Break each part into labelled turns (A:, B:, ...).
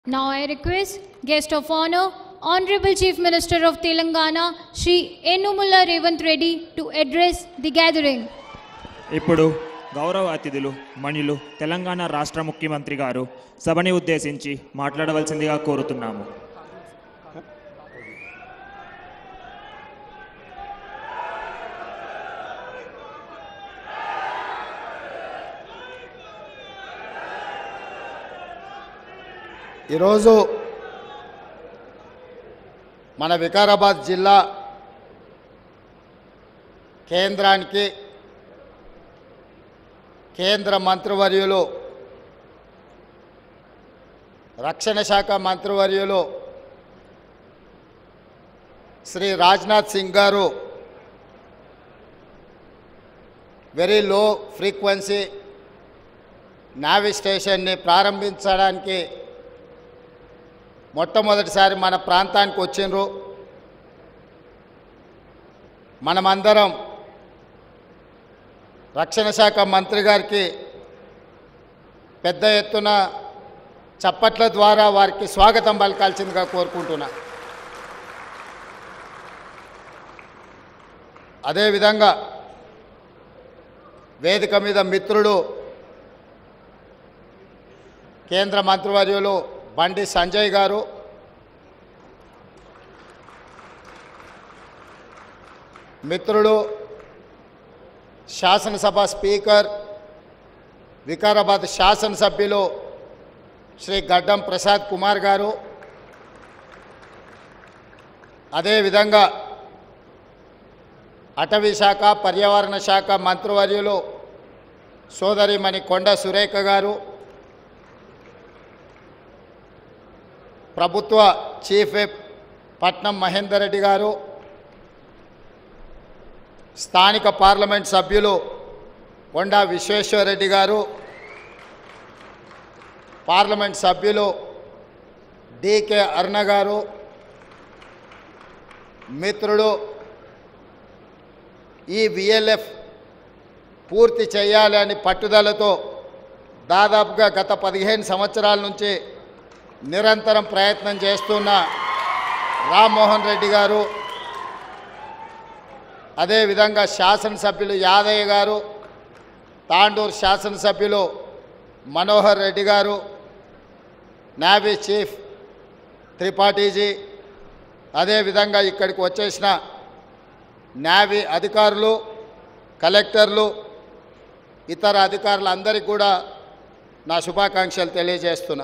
A: Now I request guest of honor, Honorable Chief Minister of Telangana, Shri Enumulla Revant Reddy to address the gathering.
B: ఇప్పుడు గౌరవ అతిథులు మణులు తెలంగాణ రాష్ట్ర ముఖ్యమంత్రి గారు సభని ఉద్దేశించి మాట్లాడవలసిందిగా కోరుతున్నాము
C: ఈరోజు మన వికారాబాద్ జిల్లా కేంద్రానికి కేంద్ర మంత్రివర్యులు రక్షణ శాఖ మంత్రివర్యులు శ్రీ రాజ్నాథ్ సింగ్ గారు వెరీ లో ఫ్రీక్వెన్సీ నావీ స్టేషన్ని ప్రారంభించడానికి మొట్టమొదటిసారి మన ప్రాంతానికి వచ్చిండ్రు మనమందరం రక్షణ శాఖ మంత్రి గారికి పెద్ద ఎత్తున చప్పట్ల ద్వారా వారికి స్వాగతం పలకాల్సిందిగా కోరుకుంటున్నా అదేవిధంగా వేదిక మీద మిత్రుడు కేంద్ర మంత్రివర్యులు బండి సంజయ్ గారు మిత్రుడు శాసనసభ స్పీకర్ వికారాబాద్ శాసనసభ్యులు శ్రీ గడ్డం ప్రసాద్ కుమార్ గారు అదేవిధంగా అటవీ శాఖ పర్యావరణ శాఖ మంత్రివర్యులు సోదరిమణి కొండ సురేఖ గారు ప్రభుత్వ చీఫ్ విప్ పట్నం మహేందర్ రెడ్డి గారు స్థానిక పార్లమెంట్ సభ్యులు కొండా విశ్వేశ్వరరెడ్డి గారు పార్లమెంట్ సభ్యులు డికే అరుణ గారు మిత్రుడు ఈ విఎల్ఎఫ్ పూర్తి చేయాలి అని పట్టుదలతో దాదాపుగా గత పదిహేను సంవత్సరాల నుంచి నిరంతరం ప్రయత్నం చేస్తున్న రామ్మోహన్ రెడ్డి గారు అదేవిధంగా శాసనసభ్యులు యాదయ్య గారు తాండూరు శాసనసభ్యులు మనోహర్ రెడ్డి గారు నావీ చీఫ్ త్రిపాఠీజీ అదేవిధంగా ఇక్కడికి వచ్చేసిన నావీ అధికారులు కలెక్టర్లు ఇతర అధికారులందరికీ కూడా నా శుభాకాంక్షలు తెలియజేస్తున్నా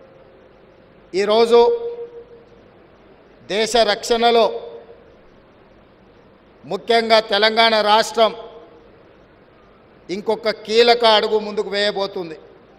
C: ఈరోజు దేశ రక్షణలో ముఖ్యంగా తెలంగాణ రాష్ట్రం ఇంకొక కీలక అడుగు ముందుకు వేయబోతుంది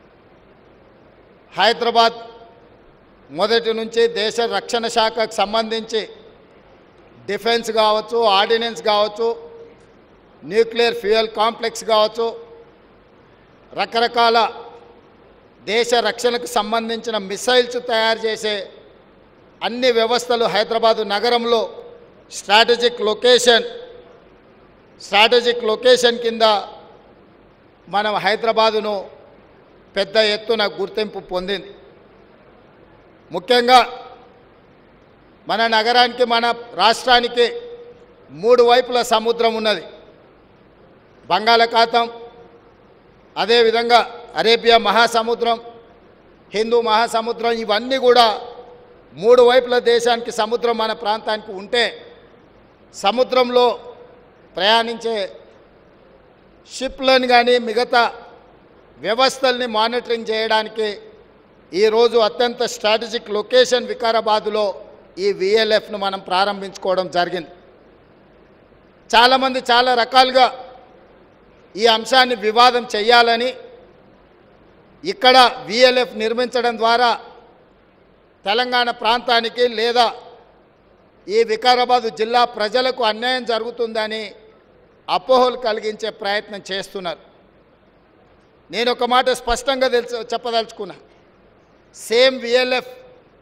C: హైదరాబాద్ మొదటి నుంచి దేశ రక్షణ శాఖకు సంబంధించి డిఫెన్స్ కావచ్చు ఆర్డినెన్స్ కావచ్చు న్యూక్లియర్ ఫ్యూయల్ కాంప్లెక్స్ కావచ్చు రకరకాల దేశ రక్షణకు సంబంధించిన మిసైల్స్ తయారు చేసే అన్ని వ్యవస్థలు హైదరాబాదు నగరంలో స్ట్రాటజిక్ లొకేషన్ స్ట్రాటజిక్ లొకేషన్ కింద మనం హైదరాబాదును పెద్ద ఎత్తున గుర్తింపు పొందింది ముఖ్యంగా మన నగరానికి మన రాష్ట్రానికి మూడు వైపుల సముద్రం ఉన్నది బంగాళాఖాతం అదేవిధంగా అరేబియా మహాసముద్రం హిందూ మహాసముద్రం ఇవన్నీ కూడా మూడు వైపుల దేశానికి సముద్రం మన ప్రాంతానికి ఉంటే సముద్రంలో ప్రయాణించే షిప్లను కానీ మిగతా వ్యవస్థల్ని మానిటరింగ్ చేయడానికి ఈరోజు అత్యంత స్ట్రాటజిక్ లొకేషన్ వికారాబాదులో ఈ విఎల్ఎఫ్ను మనం ప్రారంభించుకోవడం జరిగింది చాలామంది చాలా రకాలుగా ఈ అంశాన్ని వివాదం చేయాలని ఇక్కడ విఎల్ఎఫ్ నిర్మించడం ద్వారా తెలంగాణ ప్రాంతానికి లేదా ఈ వికారాబాదు జిల్లా ప్రజలకు అన్యాయం జరుగుతుందని అపోహలు కలిగించే ప్రయత్నం చేస్తున్నారు నేను ఒక మాట స్పష్టంగా తెలుసు చెప్పదలుచుకున్నా సేమ్ విఎల్ఎఫ్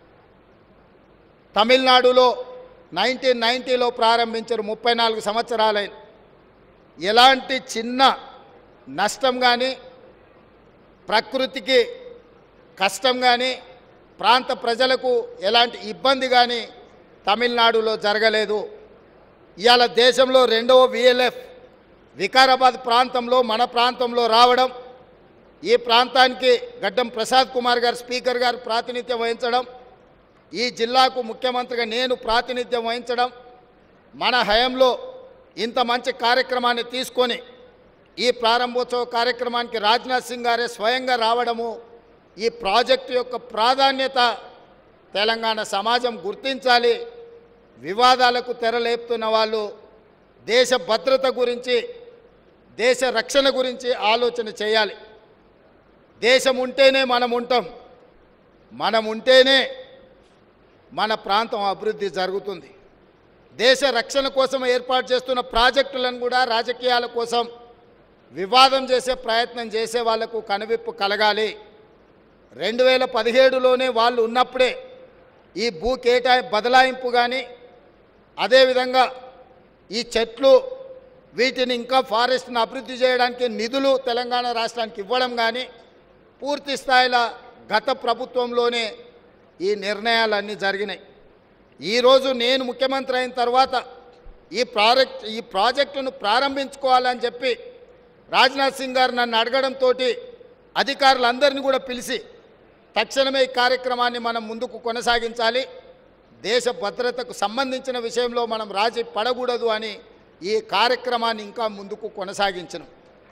C: తమిళనాడులో నైన్టీన్ నైంటీలో ప్రారంభించారు ముప్పై నాలుగు సంవత్సరాలైన ఎలాంటి చిన్న నష్టం కానీ ప్రకృతికి కష్టం కానీ ప్రాంత ప్రజలకు ఎలాంటి ఇబ్బంది కానీ తమిళనాడులో జరగలేదు ఇవాళ దేశంలో రెండవ విఎల్ఎఫ్ వికారాబాద్ ప్రాంతంలో మన ప్రాంతంలో రావడం ఈ ప్రాంతానికి గడ్డం ప్రసాద్ కుమార్ గారు స్పీకర్ గారు ప్రాతినిధ్యం వహించడం ఈ జిల్లాకు ముఖ్యమంత్రిగా నేను ప్రాతినిధ్యం వహించడం మన హయంలో ఇంత మంచి కార్యక్రమాన్ని తీసుకొని ఈ ప్రారంభోత్సవ కార్యక్రమానికి రాజ్నాథ్ సింగ్ గారే స్వయంగా రావడము ఈ ప్రాజెక్టు యొక్క ప్రాధాన్యత తెలంగాణ సమాజం గుర్తించాలి వివాదాలకు తెరలేపుతున్న వాళ్ళు దేశ భద్రత గురించి దేశ రక్షణ గురించి ఆలోచన చేయాలి దేశం ఉంటేనే మనం ఉంటాం మనం ఉంటేనే మన ప్రాంతం అభివృద్ధి జరుగుతుంది దేశ రక్షణ కోసం ఏర్పాటు చేస్తున్న ప్రాజెక్టులను కూడా రాజకీయాల కోసం వివాదం చేసే ప్రయత్నం చేసే వాళ్లకు కనువిప్పు కలగాలి రెండు వేల పదిహేడులోనే వాళ్ళు ఉన్నప్పుడే ఈ భూ కేటాయి బదలాయింపు కానీ అదేవిధంగా ఈ చెట్లు వీటిని ఇంకా ఫారెస్ట్ని అభివృద్ధి చేయడానికి నిధులు తెలంగాణ రాష్ట్రానికి ఇవ్వడం కానీ పూర్తి స్థాయిలో గత ప్రభుత్వంలోనే ఈ నిర్ణయాలన్నీ జరిగినాయి ఈరోజు నేను ముఖ్యమంత్రి అయిన తర్వాత ఈ ప్రాజెక్ట్ ఈ ప్రాజెక్టును ప్రారంభించుకోవాలని చెప్పి రాజ్నాథ్ సింగ్ గారు నన్ను అడగడంతో అధికారులందరినీ కూడా పిలిచి తక్షణమే ఈ కార్యక్రమాన్ని మనం ముందుకు కొనసాగించాలి దేశ భద్రతకు సంబంధించిన విషయంలో మనం రాజీ పడకూడదు అని ఈ కార్యక్రమాన్ని ఇంకా ముందుకు కొనసాగించను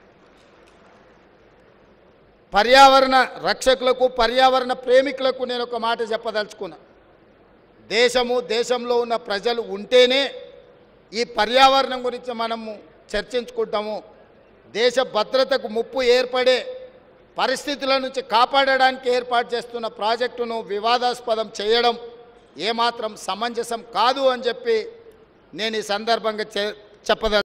C: పర్యావరణ రక్షకులకు పర్యావరణ ప్రేమికులకు నేను ఒక మాట చెప్పదలుచుకున్నా దేశము దేశంలో ఉన్న ప్రజలు ఉంటేనే ఈ పర్యావరణం గురించి మనము చర్చించుకుంటాము దేశ భద్రతకు ముప్పు ఏర్పడే పరిస్థితుల నుంచి కాపాడడానికి ఏర్పాటు చేస్తున్న ప్రాజెక్టును వివాదాస్పదం చేయడం ఏమాత్రం సమంజసం కాదు అని చెప్పి నేను ఈ సందర్భంగా చె చెప్పదలుచుకున్నాను